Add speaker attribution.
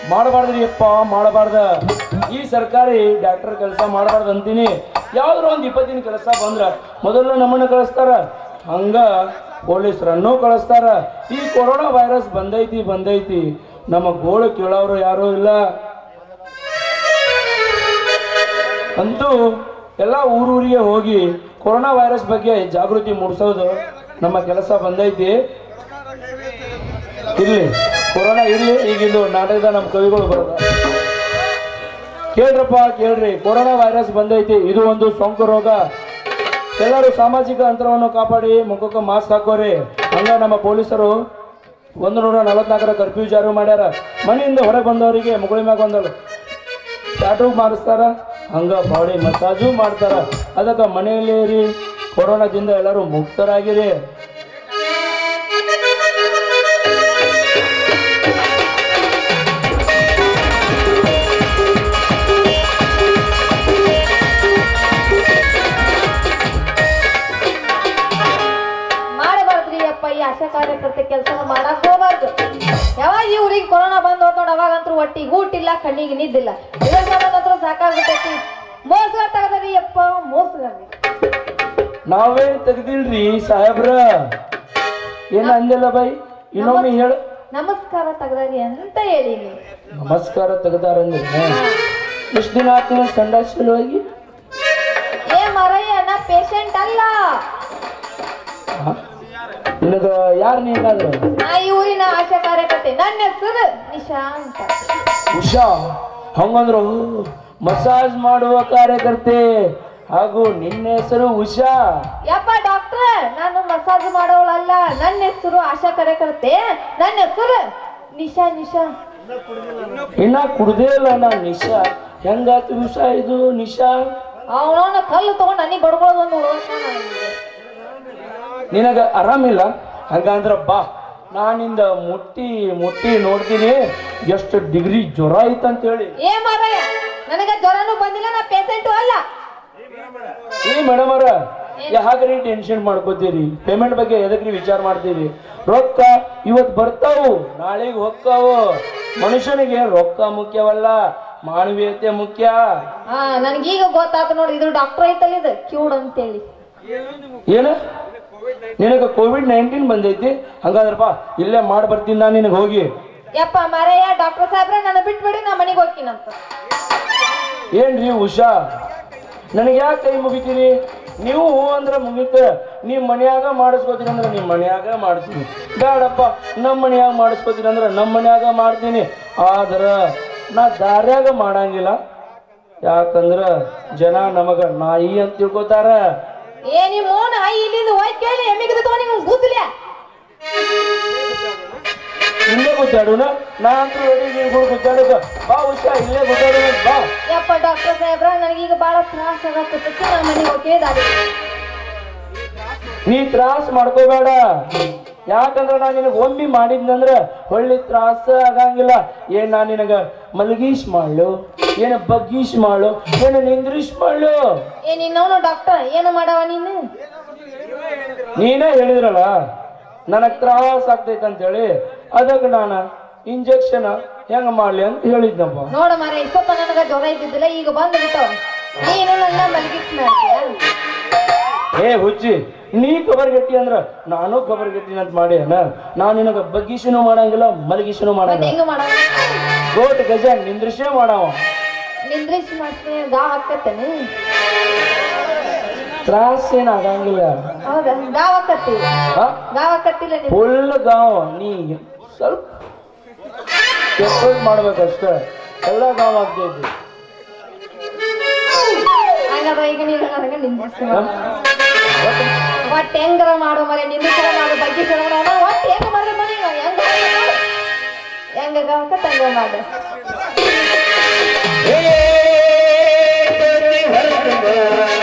Speaker 1: ಮಾಡಬಾರ್ದ್ರಿ ಅಪ್ಪ ಮಾಡಬಾರ್ದ ಈ ಸರ್ಕಾರಿ ಡಾಕ್ಟರ್ ಕೆಲಸ ಮಾಡಬಾರ್ದು ಅಂತೀನಿ ಯಾವ್ದಾರ ಒಂದು ಇಪ್ಪತ್ತಿನ ಕೆಲಸ ಬಂದ್ರ ಮೊದಲು ನಮ್ಮನ್ನ ಕಳಿಸ್ತಾರ ಹಂಗ ಪೊಲೀಸರನ್ನು ಕಳಿಸ್ತಾರ ಈ ಕೊರೋನಾ ವೈರಸ್ ಬಂದೈತಿ ಬಂದೈತಿ ನಮ್ಮ ಗೋಳು ಕೇಳೋರು ಯಾರೂ ಇಲ್ಲ ಅಂತೂ ಎಲ್ಲ ಊರೂರಿಗೆ ಹೋಗಿ ಕೊರೋನಾ ವೈರಸ್ ಬಗ್ಗೆ ಜಾಗೃತಿ ಮೂಡಿಸೋದು ನಮ್ಮ ಕೆಲಸ ಬಂದೈತಿ ಇರ್ಲಿ ಕೊರೋನಾ ಇರ್ಲಿ ಈಗಿಂದು ನಾಟಕದ ನಮ್ಮ ಕವಿಗಳು ಬರೋದ ಕೇಳ್ರಪ್ಪ ಕೇಳ್ರಿ ಕೊರೋನಾ ವೈರಸ್ ಬಂದೈತಿ ಇದು ಒಂದು ಸೋಂಕು ರೋಗ ಎಲ್ಲರೂ ಸಾಮಾಜಿಕ ಅಂತರವನ್ನು ಕಾಪಾಡಿ ಮುಖಕ್ಕೆ ಮಾಸ್ಕ್ ಹಾಕೋರಿ ಹಂಗ ನಮ್ಮ ಪೊಲೀಸರು ಒಂದು ನೂರ ನಲವತ್ನಾಲ್ಕರ ಕರ್ಫ್ಯೂ ಜಾರಿ ಮಾಡ್ಯಾರ ಮನೆಯಿಂದ ಹೊರಗೆ ಬಂದವರಿಗೆ ಮುಗುಳಿ ಮ್ಯಾಗ ಬಂದಳು ಟ್ಯಾಟೂ ಮಾಡಿಸ್ತಾರ ಹಂಗ ಬಾಡಿ ಮಸಾಜು ಮಾಡ್ತಾರ ಅದಕ್ಕೆ ಮನೆಯಲ್ಲಿ ರೀ ಕೊರೋನಾದಿಂದ ಎಲ್ಲರೂ ಮುಕ್ತರಾಗಿರಿ
Speaker 2: ಮಾಡಬಾರ್ದ್ರಿ ಅಪ್ಪ ಈ ಆಶಾ ಕಾರ್ಯಕರ್ತೆ ಕೆಲಸ ಮಾಡಕ್ ಹೋಗ್ಬಾರ್ದು ಯಾವಾಗ ಈ ಊರಿಗೆ ಕೊರೋನಾ ಬಂದ್ ಹೋದ್ ನೋಡ್ ಅವಾಗಂತೂ ಒಟ್ಟಿಗೆ ಊಟಿಲ್ಲ ಕಣ್ಣಿಗೆ ನಿದ್ದಿಲ್ಲ ಇದ್ರ ಸಂಬಂಧ ಸಾಕಾಗ್ಬಿಟ್ಟೈತಿ ಮೋಸಗಾರ ತಗದ್ರಿ ಅಪ್ಪ ಮೋಸಗಾರ್ರಿ
Speaker 1: ನಾವೇ ತೆಗ್ದಿಲ್ರಿ ಸಾಹೇಬ್ರ ಏನ್ ಅಂದಿಲ್ಲ ಬೈ ಇನ್ನೊಮ್ಮೆ ಹೇಳು
Speaker 2: ನಮಸ್ಕಾರ ತಗದ್ರಿ ಅಂತ ಹೇಳಿನಿ
Speaker 1: ನಮಸ್ಕಾರ ತೆಗ್ದಾರಂದ್ರೆ ಎಷ್ಟು ದಿನ ಆಗ್ತೀನಿ ಸಂಡಾಸ್ ಸಲುವಾಗಿ
Speaker 2: ಏ ಮರಯ್ಯ ನಾ ಪೇಷಂಟ್ ಅಲ್ಲ
Speaker 1: ಆ? ನಿನಗ ಯಾರು ನೀನಾದ್ರು
Speaker 2: ನಾ ಈ ಊರಿನ ಆಶಾ ಕಾರ್ಯಕರ್ತೆ ನನ್ನ ಹೆಸರು ನಿಶಾ ಅಂತ
Speaker 1: ಉಷಾ ಹಂಗಂದ್ರು ಮಸಾಜ್ ಮಾಡುವ ಕಾರ್ಯಕರ್ತೆ ಹಾಗೂ ನಿನ್ನ ಹೆಸರು ಉಷಾ
Speaker 2: ಯಪ್ಪ ಡಾಕ್ಟ್ರ ನಾನು ಮಸಾಜ್ ಮಾಡೋಳಲ್ಲ ನನ್ನ ಹೆಸರು ಆಶಾ ಕಾರ್ಯಕರ್ತೆ ನನ್ನ ಹೆಸರು ನಿಶಾ ನಿಶಾ
Speaker 1: ಇನ್ನ ಕುಡ್ದೇ ಇಲ್ಲ ನಾ ನಿಶಾ ಹೆಂಗಾತು ಉಷಾ ಇದು ನಿಶಾ
Speaker 2: ಅವನವನ ಕಲ್ಲು ತಗೊಂಡ್ ನನಗೆ ಬಡ್ಕೊಳ್ಳೋದು ಒಂದು
Speaker 1: ನಿನಗ ಆರಾಮಿಲ್ಲ ಹಂಗಂದ್ರ ಬಾ ನಾನಿಂದ ಮುಟ್ಟಿ ಮುಟ್ಟಿ ನೋಡ್ತೀನಿ ಎಷ್ಟು ಡಿಗ್ರಿ ಜ್ವರ ಐತಂತ ಹೇಳಿ
Speaker 2: ಏ ಮಾರಯ್ಯ ನನಗ ಜ್ವರನೂ ಬಂದಿಲ್ಲ ನಾ ಪೇಷಂಟು ಅಲ್ಲ
Speaker 1: ಏ ಮೇಡಮ್ ಅವ್ರ ಯಾಕ್ರಿ ಟೆನ್ಷನ್ ಮಾಡ್ಕೋತೀರಿ ಪೇಮೆಂಟ್ ಬಗ್ಗೆ ಎದಕ್ರಿ ವಿಚಾರ ಮಾಡ್ತೀರಿ ರೊಕ್ಕ ಇವತ್ ಬರ್ತಾವು ನಾಳೆಗೆ ಹೊಕ್ಕಾವು ಮನುಷ್ಯನಿಗೆ ರೊಕ್ಕ ಮುಖ್ಯವಲ್ಲ ಮಾನವೀಯತೆ ಮುಖ್ಯ
Speaker 2: ಹಾ ನನಗೀಗ ಗೊತ್ತಾತು ನೋಡ್ರಿ ಇದು ಡಾಕ್ಟರ್ ಐತಲ್ಲ ಇದು ಕ್ಯೂಡ್ ಅಂತೇಳಿ
Speaker 1: ಏನ ನಿನಗ ಕೋವಿಡ್ ನೈನ್ಟೀನ್ ಬಂದೈತಿ ಹಂಗಾದ್ರಪ್ಪ ಇಲ್ಲೇ ಮಾಡಿ ಬರ್ತೀನಿ ನಾನು ನಿನಗೆ ಹೋಗಿ
Speaker 2: ಯಪ್ಪ ಮಾರಯ್ಯ ಡಾಕ್ಟರ್ ಸಾಹೇಬ್ರ ನನ್ನ ಬಿಟ್ಬಿಡಿ ನಾ ಮನೆಗೆ ಹೋಗ್ತೀನಂತ
Speaker 1: ಏನ್ರಿ ಉಷಾ ನನಗೆ ಯಾಕೆ ಕೈ ಮುಗಿತೀರಿ ನೀವು ಹೂ ಅಂದ್ರೆ ಮುಗೀತ ನೀವು ಮನ್ಯಾಗ ಮಾಡಿಸ್ಕೋತೀರಿ ಅಂದ್ರೆ ನಿಮ್ಮ ಮನ್ಯಾಗ ಮಾಡ್ತೀನಿ ಬೇಡಪ್ಪ ನಮ್ಮ ಮನ್ಯಾಗ ಮಾಡಿಸ್ಕೋತೀರಿ ಅಂದ್ರೆ ನಮ್ಮ ಮನ್ಯಾಗ ಮಾಡ್ತೀನಿ ಆದ್ರ ನಾ ದಾರ್ಯಾಗ ಮಾಡಂಗಿಲ್ಲ ಯಾಕಂದ್ರ ಜನ ನಮಗ ನಾಯಿ ಅಂತ ತಿಳ್ಕೊತಾರ
Speaker 2: ಏ ನಿಮ್ಮ ಮೋನ ಇಲ್ಲಿಂದ ಹೋಗಿ ಕೇಳಿ ಎಮ್ಮಿಗೆ ತಗೊಂಡು ನಿಮ್ಗೆ ಗುದ್ದಲ್ಯ
Speaker 1: ಇಲ್ಲೇ ಗುದ್ದಾಡುನ ನಾ ಅಂತೂ ರೆಡಿ ನೀರ್ಗಳು ಗುದ್ದಾಡೋದ ಬಾ ಉಷಾ ಇಲ್ಲೇ ಗುದ್ದಾಡೋಣ ಬಾ
Speaker 2: ಯಪ್ಪ ಡಾಕ್ಟರ್ ಸಾಹೇಬ್ರ ನನಗೀಗ ಬಹಳ ತ್ರಾಸ ಆಗತ್ತೈತಿ ನಾ ಮನೆಗೆ ಹೋಗಿ ದಾರಿ
Speaker 1: ನೀ ತ್ರಾಸ ಮಾಡ್ಕೋಬೇಡ ಯಾಕಂದ್ರ ನಾ ನಿನಗ ಒಮ್ಮೆ ಮಾಡಿದ್ನಂದ್ರ ಹೊಳ್ಳಿ ತ್ರಾಸ ಆಗಂಗಿಲ್ಲ ಏನ್ ನಾ ನಿನಗ ಮಲಗೀಶ್ ಮಾಡ್ಲು ಏನ ಬಗ್ಗೀಶ್ ಮಾಡು ಏನ ನಿಂದ್ರಿಶ್ ಮಾಡ್ಲು
Speaker 2: ಏ ನಿನ್ನವನು ಡಾಕ್ಟರ್ ಏನು ಮಾಡವ ನೀನು
Speaker 1: ನೀನೇ ಹೇಳಿದ್ರಲ್ಲ ನನಗ್ ತ್ರಾಸ ಆಗ್ತೈತೆ ಅಂತ ಹೇಳಿ ಅದಕ್ಕೆ ನಾನು ಇಂಜೆಕ್ಷನ್ ಹೆಂಗ ಮಾಡ್ಲಿ ಅಂತ ಹೇಳಿದ್ನಪ್ಪ
Speaker 2: ನೋಡ ಮಾರ ಇಷ್ಟೊತ್ತ ನನಗ ಜ್ವರ ಇದ್ದಿದ್ದಿಲ್ಲ ಈಗ ಬಂದ್ಬಿಟ್ಟು ನೀನು ನನ್ನ ಮಲಗಿಸ್ ಮಾಡ್ತೀಯ
Speaker 1: ಏ ಹುಚ್ಚಿ ನೀ ಕಬರ್ ಗಟ್ಟಿ ಅಂದ್ರ ನಾನು ಕಬರ್ ಗಟ್ಟಿ ಅಂತ ಮಾಡಿ ನಾ ನಿನಗ ಬಗ್ಗೀಶನು ಮಾಡಂಗಿಲ್ಲ ಮಲಗೀಶನು
Speaker 2: ಮತ್ತೆ
Speaker 1: ಮಾಡಂಗಿಲ್ಲ
Speaker 2: ಹೆಂಗ ಮಾಡವ
Speaker 1: ಗೋಟ್ ಗಜ ನಿಂದ್ರಿಸೇ ಮಾಡವ
Speaker 2: ನಿಂದ್ರಿಸಿ ಮಾಡ್ತೀನಿ ಗಾವ್ ಹಾಕತ್ತೇನೆ
Speaker 1: ತ್ರಾಸ ಏನ್ ಆಗಂಗಿಲ್ಲ
Speaker 2: ಹೌದಾ ಗಾವ್ ಹಾಕತ್ತಿ
Speaker 1: ಹಾ
Speaker 2: ಗಾವ್ ಹಾಕತ್ತಿಲ್ಲ ನೀನು
Speaker 1: ಫುಲ್ ಗಾಂವ್ ನೀ ಸ್ವಲ್ಪ ಎಫರ್ಟ್ ಮಾಡ್ಬೇಕಷ್ಟೇ ಎಲ್ಲ ಗಾಂವ್ ಆಗ್ತೈತಿ
Speaker 2: ಹಂಗಾದ್ರೆ ಈಗ ನೀನು ನನಗೆ ನಿಂದ್ರಿಸಿ ಒಟ್ಟು ಹೆಂಗಾರ ಮಾಡೋ ಮರೆ ನಿಂದಿಸರ ಮಾಡು ಬಗ್ಗೆ ಮಾಡೋಣ ಒಟ್ಟು ಹೆಂಗ ಮಾಡಿದ್ರೆ ಮನೆ ಹೆಂಗ ಹೆಂಗ ಗಾವ್ ಹಾಕತ್ತ ಹಂಗ ಮಾಡು
Speaker 1: ಏ, ಹೊರಗೆ ಬಾ.